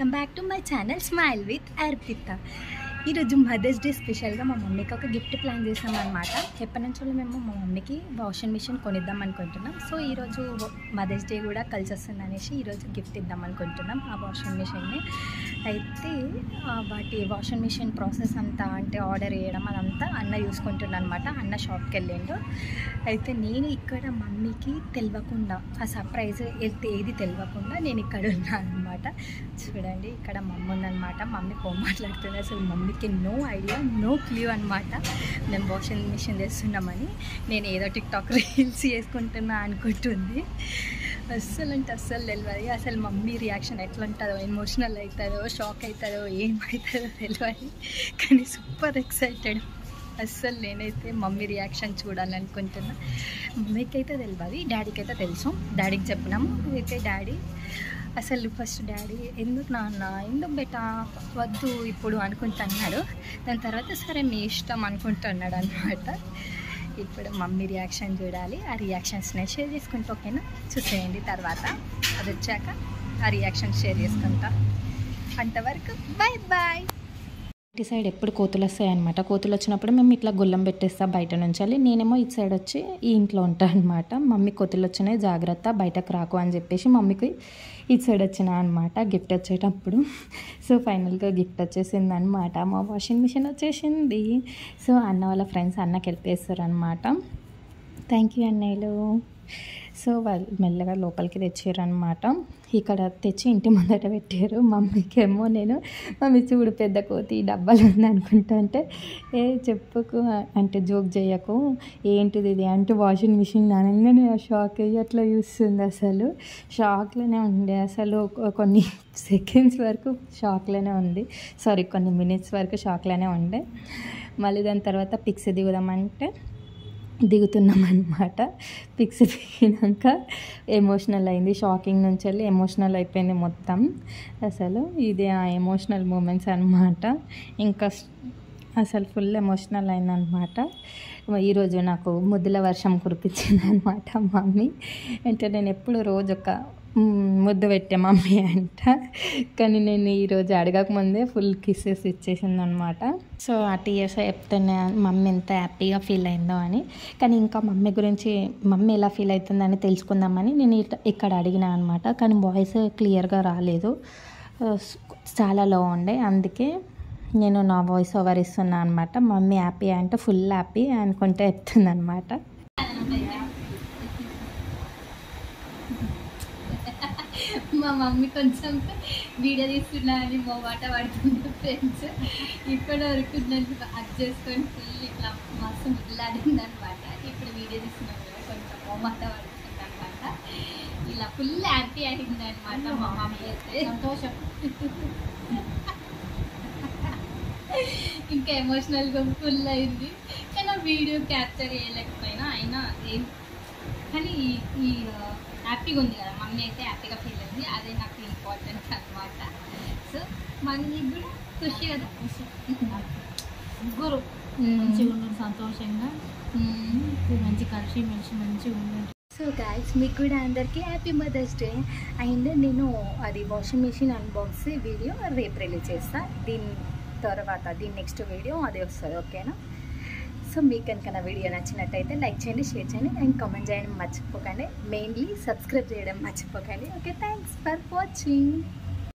welcome back to my channel smile with Arpita ఈరోజు mother's day స్పెషల్గా మా మమ్మీకి ఒక గిఫ్ట్ ప్లాన్ చేసాం అనమాట ఎప్పటి నుంచో మేము మా మమ్మీకి వాషింగ్ మిషన్ కొనిద్దాం అనుకుంటున్నాం సో ఈరోజు మదర్స్ డే కూడా కలిసి వస్తుంది అనేసి ఈరోజు గిఫ్ట్ ఇద్దాం అనుకుంటున్నాం ఆ వాషింగ్ మిషన్ని అయితే ఆ, వాటి వాషింగ్ మిషన్ ప్రాసెస్ అంతా అంటే ఆర్డర్ చేయడం అదంతా అన్న చూసుకుంటున్నాను అనమాట అన్న షాప్కి వెళ్ళిండు అయితే నేను ఇక్కడ మమ్మీకి తెలియకుండా ఆ సర్ప్రైజ్ వెళ్తే ఏది తెలియకుండా నేను ఇక్కడ ఉన్నాను అనమాట చూడండి ఇక్కడ మమ్మీ ఉందన్నమాట మమ్మీ ఫోన్ మాట్లాడుతుంది అసలు మమ్మీకి నో ఐడియా నో క్లూ అనమాట మేము వాషింగ్ మిషన్ చేస్తున్నామని నేను ఏదో టిక్టాక్ రీల్స్ చేసుకుంటున్నా అనుకుంటుంది అస్సలు అంటే అస్సలు తెలియదు అసలు మమ్మీ రియాక్షన్ ఎట్లా ఉంటుందో ఎమోషనల్ అవుతుందో షాక్ అవుతుందో ఏమవుతుందో తెలియదు కానీ సూపర్ ఎక్సైటెడ్ అస్సలు నేనైతే మమ్మీ రియాక్షన్ చూడాలనుకుంటున్నా మమ్మీకి అయితే తెలియదు డాడీకి అయితే తెలుసు డాడీకి చెప్పినాము అయితే డాడీ అసలు ఫస్ట్ డాడీ ఎందుకు నాన్న ఎందుకు బెటా వద్దు ఇప్పుడు అనుకుంటున్నాడు దాని తర్వాత సరే మీ ఇష్టం అనుకుంటున్నాడు అనమాట ఇప్పుడు మమ్మీ రియాక్షన్ చూడాలి ఆ రియాక్షన్స్ని షేర్ చేసుకుంటా ఓకేనా చూసేయండి తర్వాత అది వచ్చాక ఆ రియాక్షన్ షేర్ చేసుకుంటా అంతవరకు బాయ్ బాయ్ ఇటు సైడ్ ఎప్పుడు కోతులు వస్తాయి అనమాట కోతులు వచ్చినప్పుడు మేము ఇట్లా గుల్లం పెట్టేస్తాం బయట నుంచి వెళ్ళి నేనేమో ఇటు సైడ్ వచ్చి ఈ ఇంట్లో ఉంటాను అనమాట మమ్మీ కోతులు వచ్చినాయి జాగ్రత్త బయటకు రాకు అని చెప్పేసి మమ్మీకి ఇటు సైడ్ వచ్చిన అనమాట గిఫ్ట్ వచ్చేటప్పుడు సో ఫైనల్గా గిఫ్ట్ వచ్చేసింది అనమాట మా వాషింగ్ మిషన్ వచ్చేసింది సో అన్న వాళ్ళ ఫ్రెండ్స్ అన్నకి వెళ్ళిపోయేస్తారు అనమాట థ్యాంక్ యూ అన్నయ్యలు సో వాళ్ళు మెల్లగా లోపలికి తెచ్చారనమాట ఇక్కడ తెచ్చి ఇంటి ముందట పెట్టారు మమ్మీకి ఏమో నేను మమ్మీ చూడు పెద్ద కోతి ఈ డబ్బాలు ఉంది అనుకుంటా అంటే ఏ చెప్పుకు అంటే జోక్ చేయకు ఏంటిది ఇది అంటే వాషింగ్ మిషన్ అనగానే ఆ షాక్ అయ్యి అట్లా చూస్తుంది అసలు షాక్లోనే ఉండే అసలు కొ- కొన్ని సెకండ్స్ వరకు షాక్లోనే ఉంది సారీ కొన్ని మినిట్స్ వరకు షాక్లోనే ఉండే మళ్ళీ దాని తర్వాత పిక్స్ దిగుదామంటే దిగుతున్నాం అనమాట పిక్స్ దిగినాక ఎమోషనల్ అయింది షాకింగ్ నుంచి వెళ్ళి ఎమోషనల్ అయిపోయింది మొత్తం అసలు ఇది ఆ ఎమోషనల్ మూమెంట్స్ అనమాట ఇంకా స్- అసలు ఫుల్ ఎమోషనల్ అయిందనమాట ఈరోజు నాకు ముద్దుల వర్షం కురిపించింది అనమాట మమ్మీ అంటే నేను ఎప్పుడు రోజు ఒక మ్, ముద్దు పెట్టే మమ్మీ అంట కానీ నేను ఈరోజు అడగకముందే ఫుల్ కిస్సెస్ ఇచ్చేసింది అనమాట సో ఆ టీయర్స్ చెప్తేనే మమ్మీ ఎంత హ్యాపీగా ఫీల్ అయిందో అని కానీ ఇంకా మమ్మీ గురించి మమ్మీ ఎలా ఫీల్ అవుతుందని తెలుసుకుందామని నేను ఇట- ఇక్కడ అడిగిన అనమాట కానీ వాయిస్ క్లియర్గా రాలేదు ఆ, స్- చాలా లో ఉండే అందుకే నేను నా వాయిస్ ఓవర్ ఇస్తున్నా అనమాట మమ్మీ హ్యాపీ అంటే ఫుల్ హ్యాపీ అనుకుంటే ఎత్తుంది అనమాట మా మమ్మీ కొంచెం వీడియో తీస్తున్నా అని మా మాట పడుతుంది ఫ్రెండ్స్ ఇప్పటి వరకు నన్ను అది చేసుకొని ఫుల్ ఇట్లా మస్తు ముద్దులాడింది అనమాట ఇప్పుడు వీడియో తీస్తున్నాం కదా కొంచెం మా మాట పడుతుంది అనమాట ఇలా ఫుల్ హ్యాపీ అయింది అనమాట మా మమ్మీ అయితే సంతోషం ఇంకా ఎమోషనల్గా ఫుల్ అయింది కానీ ఆ వీడియో క్యాప్చర్ చేయలేకపోయినా అయినా ఏం కానీ ఈ- ఈ హ్యాపీగా ఉంది కదా మమ్మీ అయితే హ్యాపీగా ఫీల్ అయింది అదే నాకు ఇంపార్టెంట్ అనమాట సో మమ్మీ కూడా ఖుషి కదా ముగ్గురు మంచిగా ఉన్నారు సంతోషంగా మంచి కలిసి మెలిసి మంచిగా ఉన్నారు సో గాయస్ మీకు కూడా అందరికీ హ్యాపీ మదర్స్ డే అండ్ నేను అది వాషింగ్ మిషన్ అన్బాక్స్ వీడియో రేపు రిలీజ్ చేస్తా దీని తర్వాత దీని నెక్స్ట్ వీడియో అది వస్తుంది ఓకేనా సో మీకు కనుక నా వీడియో నచ్చినట్టయితే లైక్ చేయండి షేర్ చేయండి అండ్ కామెంట్ చేయడం మర్చిపోకండి మెయిన్లీ సబ్స్క్రైబ్ చేయడం మర్చిపోకండి ఓకే థ్యాంక్స్ ఫర్ వాచింగ్